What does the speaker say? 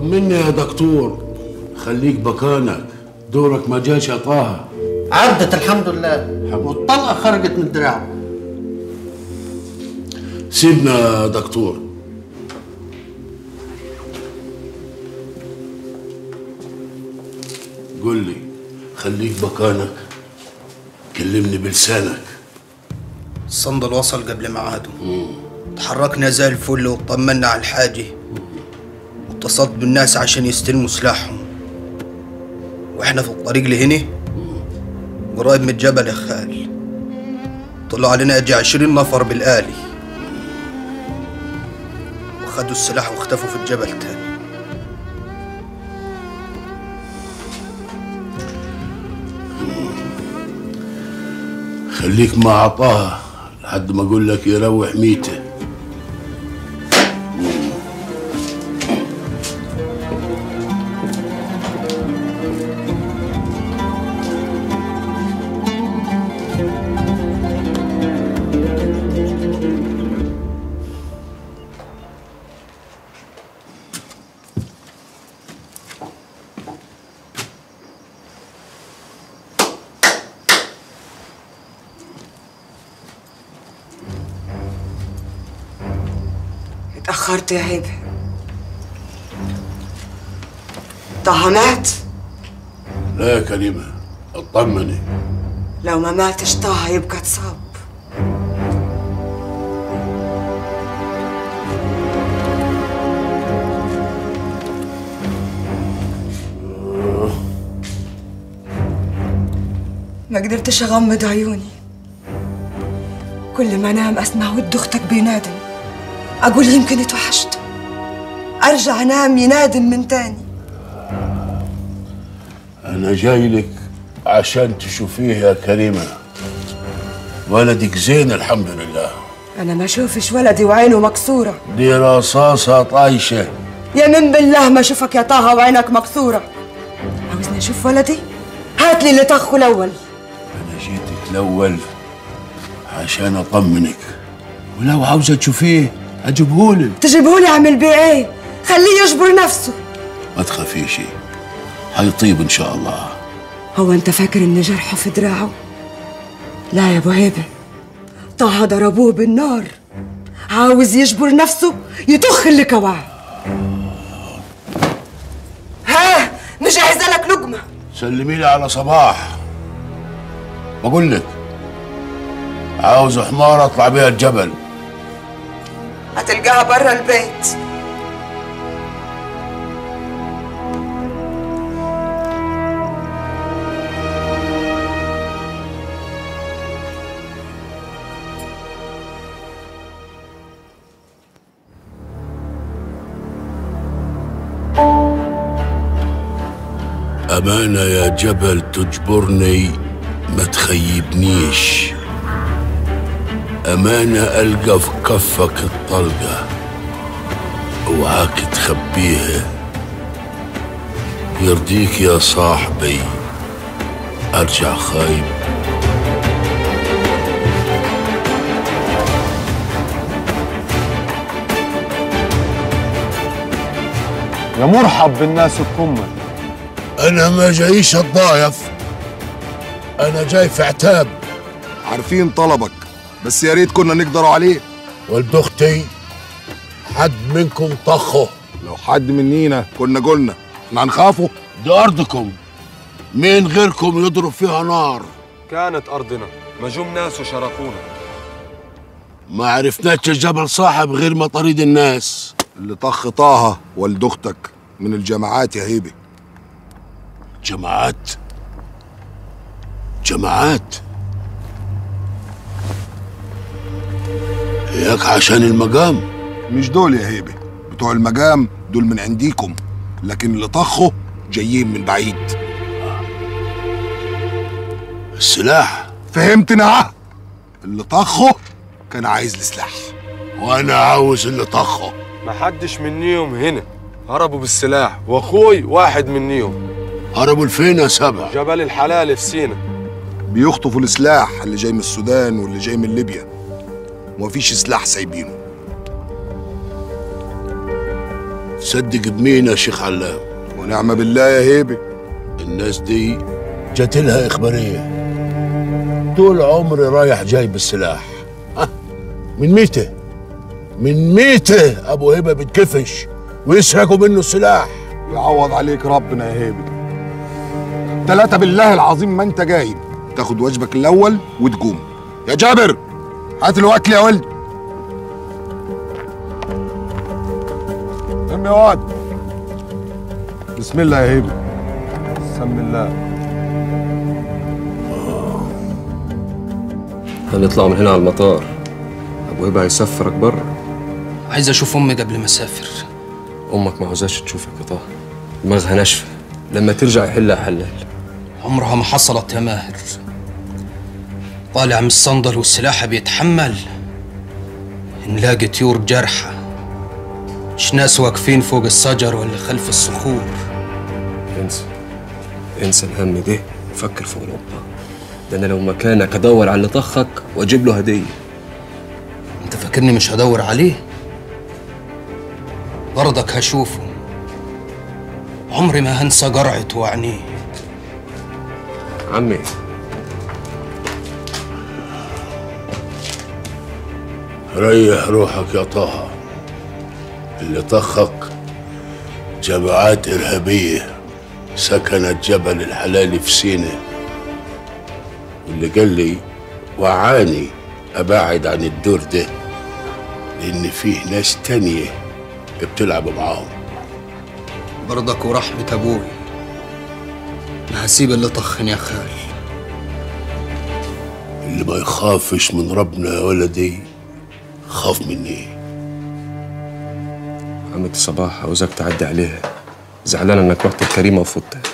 طمني يا دكتور خليك بكانك دورك ما جاش يا طه عدت الحمد لله والطلقه خرجت من دراعه سيبنا يا دكتور قل لي خليك بكانك كلمني بلسانك الصندل وصل قبل ميعاده تحركنا زي الفل وطمنا على الحاجة واتصلت بالناس عشان يستلموا سلاحهم واحنا في الطريق لهنا قريب من الجبل يا خال طلعوا علينا اجي عشرين نفر بالآلي وخدوا السلاح واختفوا في الجبل تاني خليك مع طه لحد ما اقول لك يروح ميته اتأخرت يا هبة طه مات لا يا كريمة اطمني لو ما ماتش طه يبقى اتصاب ما قدرتش اغمض عيوني كل ما انام اسمع ود اختك بينادم اقول يمكن اتوحشت ارجع انام ينادم من تاني انا جاي لك عشان تشوفيه يا كريمة ولدك زين الحمد لله انا ما اشوفش ولدي وعينه مكسوره دي رصاصة طايشة يمين بالله ما اشوفك يا طه وعينك مكسوره عاوزني اشوف ولدي هات لي اللي طخه الاول انا جيتك الاول عشان اطمنك ولو عاوزة تشوفيه اجيبهولك تجيبهولي اعمل بيه ايه خليه يجبر نفسه ما تخافيش حيطيب ان شاء الله هو انت فاكر ان جرحه في دراعه لا يا ابو هيبه طه ضربوه بالنار عاوز يجبر نفسه يطخ اللي كواه ها مجهزه لك لقمه سلمي لي على صباح بقول لك عاوز حمار اطلع بيها الجبل هتلقاها برا البيت أمانة يا جبل تجبرني ما تخيبنيش أمانة ألقى في كفك الطلقة اوعاك تخبيها يرضيك يا صاحبي أرجع خايب يا مرحب بالناس الكمل أنا ما جايش الضايف أنا جاي في عتاب عارفين طلبك بس يا ريت كنا نقدروا عليه ولد أختي حد منكم طخه لو حد منينا كنا قلنا احنا هنخافه دي أرضكم مين غيركم يضرب فيها نار كانت أرضنا مجوم ناس وشرفونا ما عرفناش الجبل صاحب غير مطاريد الناس اللي طخ طه والد اختك من الجماعات يا هيبه جماعات جماعات ياك عشان المقام مش دول يا هيبه بتوع المقام دول من عنديكم لكن اللي طخوا جايين من بعيد السلاح فهمتنا ها؟ اللي طخه كان عايز السلاح وانا عاوز اللي طخه ما حدش منيهم هنا هربوا بالسلاح واخوي واحد منيهم هربوا لفين يا سبع جبل الحلال في سينا بيخطفوا السلاح اللي جاي من السودان واللي جاي من ليبيا ومفيش سلاح سايبينه تصدق بمين يا شيخ علام ونعم بالله يا هيبه الناس دي جات لها إخبارية طول عمري رايح جاي بالسلاح ها، من ميته من ميته أبو هبة بتكفش ويسرقوا منه السلاح يعوض عليك ربنا يا هيبه ثلاثة بالله العظيم ما انت جايب تاخد واجبك الاول وتقوم يا جابر هات الاكل يا ولد قم يا واد بسم الله يا هيبه بسم الله هنطلع من هنا على المطار ابو هبه هيسفرك بره عايز اشوف امي قبل ما اسافر امك ما عاوزاش تشوفك يا طه دماغها ناشفه لما ترجع يحلها حلال عمرها ما حصلت يا ماهر طالع من الصندل والسلاح بيتحمل نلاقي طيور جرحى مش ناس واقفين فوق الشجر ولا خلف الصخور انسى انسى الهم ده وفكر في اوروبا ده انا لو مكانك ادور على اللي طخك واجيب له هديه انت فاكرني مش هدور عليه برضك هشوفه عمري ما هنسى جرعته وعينيه عمي ريح روحك يا طه اللي طخك جماعات إرهابية سكنت جبل الحلال في سيناء واللي قال لي وعاني أبعد عن الدور ده لأن فيه ناس تانية بتلعب معاهم برضك ورحمة أبوي ما هسيب اللي طخني يا خال اللي ما يخافش من ربنا يا ولدي خاف مني عمتي صباح عاوزك تعدي عليها زعلان انك رحت الكريمه وفتها